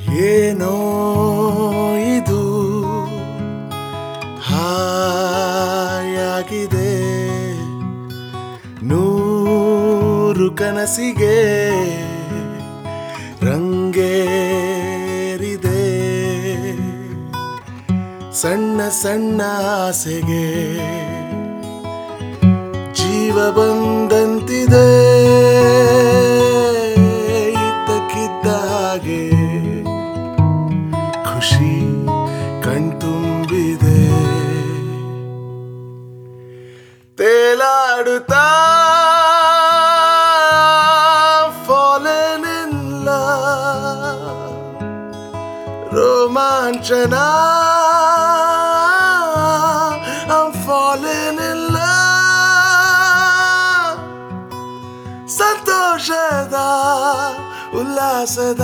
ಏನೋ ಇದು ಹಾಯಾಗಿದೆ ನೂರು ಕನಸಿಗೆ ರಂಗೇರಿದೆ ಸಣ್ಣ ಸಣ್ಣ ಆಸೆಗೆ ಜೀವ ಬಂದಂತಿದೆ ಇದ್ದಕ್ಕಿದ್ದ ಹಾಗೆ ಖುಷಿ ಕಣ್ತುಂಬಿದೆ ತೇಲಾಡುತ್ತಾ fallen in love. ರೋಮಾಂಚನ I'm falling in love. ಸಂತೋಷದ ಉಲ್ಲಾಸದ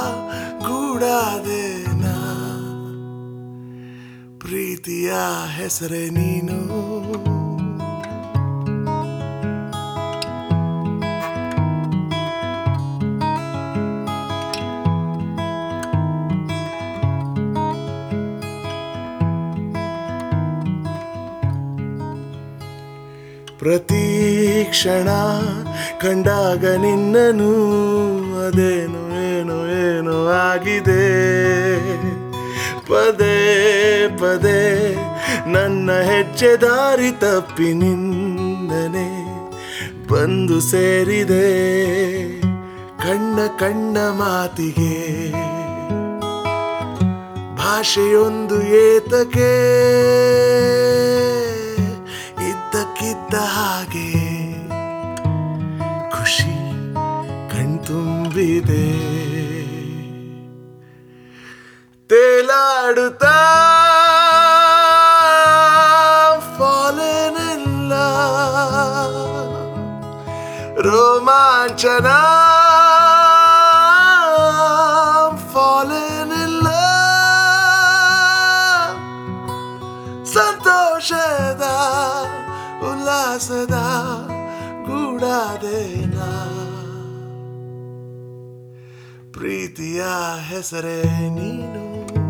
ಗೂಡಾದೇನ ಪ್ರೀತಿಯ ಹೆಸರೇ ನೀನು ಪ್ರತಿ ಕ್ಷಣ ಕಂಡಾಗ ನಿನ್ನನು ಅದೇನು ಏನು ಏನು ಆಗಿದೆ ಪದೇ ಪದೇ ನನ್ನ ಹೆಜ್ಜೆ ದಾರಿ ತಪ್ಪಿ ನಿನ್ನನೆ ಬಂದು ಸೇರಿದೆ ಕಣ್ಣ ಕಣ್ಣ ಮಾತಿಗೆ ಭಾಷೆಯೊಂದು ಏತಕ್ಕೆ ಇದ್ದಕ್ಕಿದ್ದ ಹಾಗೆ ಖುಷಿ ಕಣ್ತುಂಬಿದೆ ತೇಲಾಡುತ್ತಾ fallen in love. ರೋಮಾಂಚನ fallen in love. ಸಂತೋಷದ ಉಲ್ಲಾಸದ ಗೂಡಾದೇನ ಪ್ರೀತಿಯ ಹೆಸರೇ ನೀನು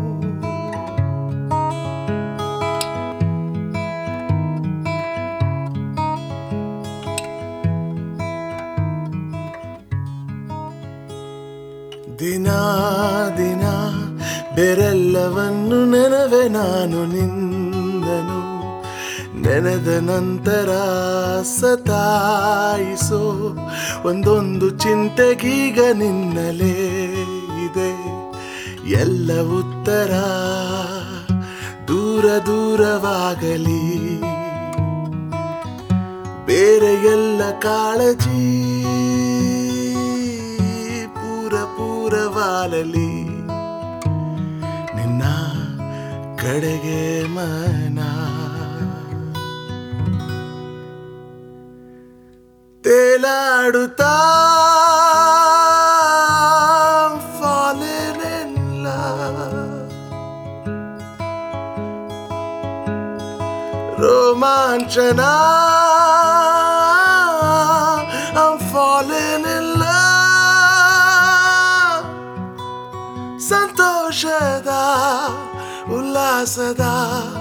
ದಿನ ದಿನ ಬೆರೆಲ್ಲವನ್ನು ನೆನವೆ ನಾನು ನಿಂದನು ನೆನೆದ ನಂತರ ಸತಾಯಿಸೋ ಒಂದೊಂದು ಚಿಂತೆಗೀಗ ನಿನ್ನಲೇ ಇದೆ ಎಲ್ಲ ಉತ್ತರ ದೂರ ದೂರವಾಗಲಿ ಬೇರೆ ಎಲ್ಲ ಕಾಳಜಿ ಪೂರ ಪೂರವಾಲಲಿ ನಿನ್ನ ಕಡೆಗೆ ಮನ ತೇಲಾಡುತ್ತಾ fallen in love. ರೋಮಾಂಚನ I'm falling in love. ಸಂತೋಷದ ಉಲ್ಲಾಸದ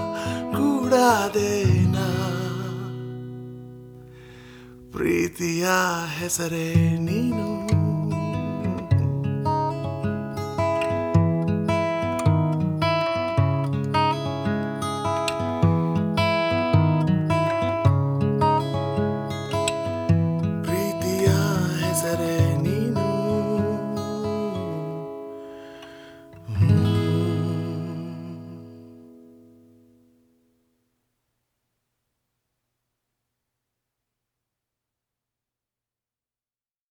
ಗೂಡಾದೇನ ಪ್ರೀತಿಯ ಹೆಸರೇ ನೀನು